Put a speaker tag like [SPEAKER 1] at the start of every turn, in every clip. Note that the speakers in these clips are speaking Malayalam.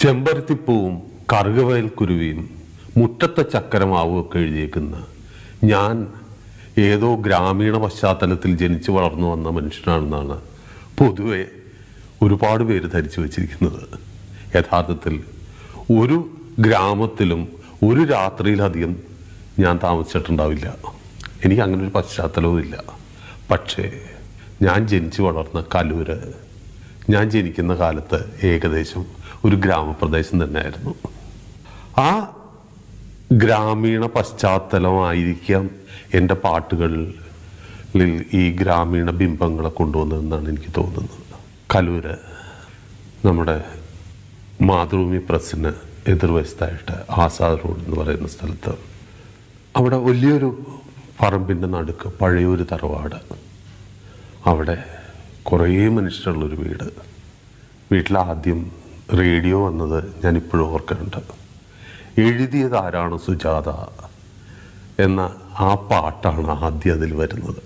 [SPEAKER 1] ചെമ്പരത്തിപ്പൂവും കറുകവയൽ കുരുവിയും മുറ്റത്തെ ചക്കരമാവും ഒക്കെ എഴുതിയേക്കുന്ന ഞാൻ ഏതോ ഗ്രാമീണ പശ്ചാത്തലത്തിൽ ജനിച്ചു വളർന്നു വന്ന മനുഷ്യനാണെന്നാണ് പൊതുവെ ഒരുപാട് പേര് ധരിച്ചു വച്ചിരിക്കുന്നത് യഥാർത്ഥത്തിൽ ഒരു ഗ്രാമത്തിലും ഒരു രാത്രിയിലധികം ഞാൻ താമസിച്ചിട്ടുണ്ടാവില്ല എനിക്ക് അങ്ങനെ ഒരു പശ്ചാത്തലവും ഇല്ല പക്ഷേ ഞാൻ ജനിച്ചു വളർന്ന കലൂര് ഞാൻ ജനിക്കുന്ന കാലത്ത് ഏകദേശം ഒരു ഗ്രാമപ്രദേശം തന്നെയായിരുന്നു ആ ഗ്രാമീണ പശ്ചാത്തലമായിരിക്കാം എൻ്റെ പാട്ടുകളിൽ ഈ ഗ്രാമീണ ബിംബങ്ങളെ കൊണ്ടുവന്നതെന്നാണ് എനിക്ക് തോന്നുന്നത് കലൂര് നമ്മുടെ മാതൃഭൂമി പ്രസ്സിന് എതിർവശത്തായിട്ട് ആസാദ് റോഡ് എന്ന് പറയുന്ന സ്ഥലത്ത് അവിടെ വലിയൊരു പറമ്പിൻ്റെ നടുക്ക് പഴയൊരു തറവാട് അവിടെ കുറേ മനുഷ്യരുള്ളൊരു വീട് വീട്ടിലാദ്യം റേഡിയോ വന്നത് ഞാൻ ഇപ്പോഴും ഓർക്കുന്നുണ്ട് എഴുതിയത് ആരാണ് സുജാത എന്ന ആ പാട്ടാണ് ആദ്യം അതിൽ വരുന്നത്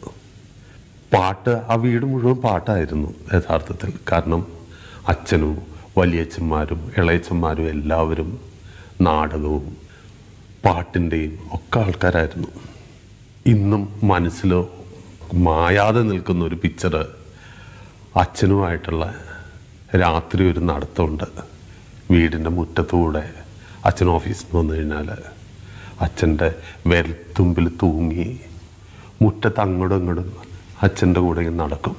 [SPEAKER 1] പാട്ട് ആ വീട് മുഴുവൻ പാട്ടായിരുന്നു യഥാർത്ഥത്തിൽ കാരണം അച്ഛനും വലിയച്ഛന്മാരും ഇളയച്ചന്മാരും എല്ലാവരും നാടകവും പാട്ടിൻ്റെയും ഒക്കെ ആൾക്കാരായിരുന്നു ഇന്നും മനസ്സിലോ മായാതെ നിൽക്കുന്ന ഒരു പിക്ചർ അച്ഛനുമായിട്ടുള്ള രാത്രി ഒരു നടത്തമുണ്ട് വീടിൻ്റെ മുറ്റത്തൂടെ അച്ഛൻ ഓഫീസിൽ നിന്ന് വന്നു കഴിഞ്ഞാൽ അച്ഛൻ്റെ വിരൽത്തുമ്പിൽ തൂങ്ങി മുറ്റത്ത് അങ്ങോട്ടും ഇങ്ങോട്ടും അച്ഛൻ്റെ കൂടെ ഇങ്ങനെ നടക്കും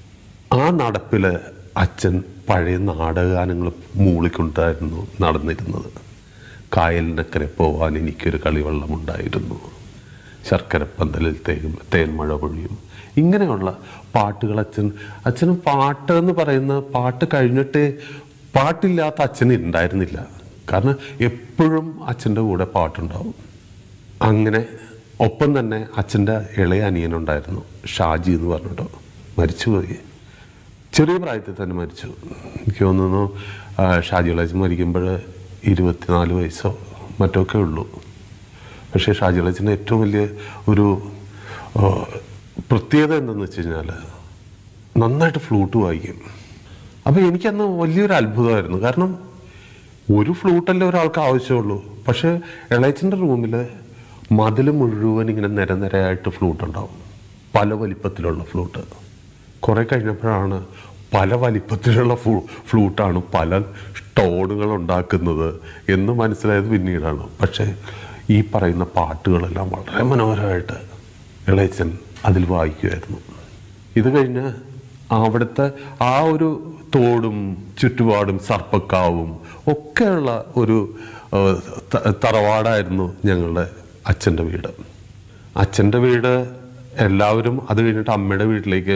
[SPEAKER 1] ആ നടപ്പിൽ അച്ഛൻ പഴയ നാടകഗാനങ്ങൾ മൂളിക്കൊണ്ടായിരുന്നു നടന്നിരുന്നത് കായലിനക്കരെ പോവാൻ എനിക്കൊരു കളിവെള്ളമുണ്ടായിരുന്നു ശർക്കരപ്പന്തലിൽ തേൻ തേൻമഴ പൊഴിയും ഇങ്ങനെയുള്ള പാട്ടുകൾ അച്ഛൻ അച്ഛന് പാട്ട് എന്ന് പറയുന്ന പാട്ട് കഴിഞ്ഞിട്ട് പാട്ടില്ലാത്ത അച്ഛന് ഉണ്ടായിരുന്നില്ല കാരണം എപ്പോഴും അച്ഛൻ്റെ കൂടെ പാട്ടുണ്ടാവും അങ്ങനെ ഒപ്പം തന്നെ അച്ഛൻ്റെ ഇളയ അനിയനുണ്ടായിരുന്നു ഷാജി എന്ന് പറഞ്ഞിട്ടോ മരിച്ചുപോയി ചെറിയ പ്രായത്തിൽ തന്നെ മരിച്ചു എനിക്ക് തോന്നുന്നു ആ, ഷാജി ഇളയച്ചൻ മരിക്കുമ്പോൾ ഇരുപത്തിനാല് വയസ്സോ മറ്റൊക്കെ ഉള്ളൂ പക്ഷേ ഷാജി ഇളയച്ചൻ്റെ ഏറ്റവും വലിയ ഒരു ആ, പ്രത്യേകത എന്തെന്ന് വെച്ച് കഴിഞ്ഞാൽ നന്നായിട്ട് ഫ്ലൂട്ട് വായിക്കും അപ്പോൾ എനിക്കന്ന് വലിയൊരു അത്ഭുതമായിരുന്നു കാരണം ഒരു ഫ്ലൂട്ടല്ലേ ഒരാൾക്ക് ആവശ്യമുള്ളൂ പക്ഷേ ഇളയച്ചൻ്റെ റൂമിൽ മതിൽ മുഴുവൻ ഇങ്ങനെ നിരനിരയായിട്ട് ഫ്ലൂട്ട് ഉണ്ടാവും പല വലിപ്പത്തിലുള്ള ഫ്ലൂട്ട് കുറേ കഴിഞ്ഞപ്പോഴാണ് പല വലിപ്പത്തിലുള്ള ഫ്ലൂ ഫ്ലൂട്ടാണ് പല ടോണുകൾ ഉണ്ടാക്കുന്നത് എന്ന് മനസ്സിലായത് പിന്നീടാണ് പക്ഷേ ഈ പറയുന്ന പാട്ടുകളെല്ലാം വളരെ മനോഹരമായിട്ട് ഇളയച്ചൻ അതിൽ വായിക്കുമായിരുന്നു ഇത് കഴിഞ്ഞ് അവിടുത്തെ ആ ഒരു തോടും ചുറ്റുപാടും സർപ്പക്കാവും ഒക്കെയുള്ള ഒരു ആ, ത- തറവാടായിരുന്നു ഞങ്ങളുടെ അച്ഛൻ്റെ വീട് അച്ഛൻ്റെ വീട് എല്ലാവരും അത് കഴിഞ്ഞിട്ട് അമ്മയുടെ വീട്ടിലേക്ക്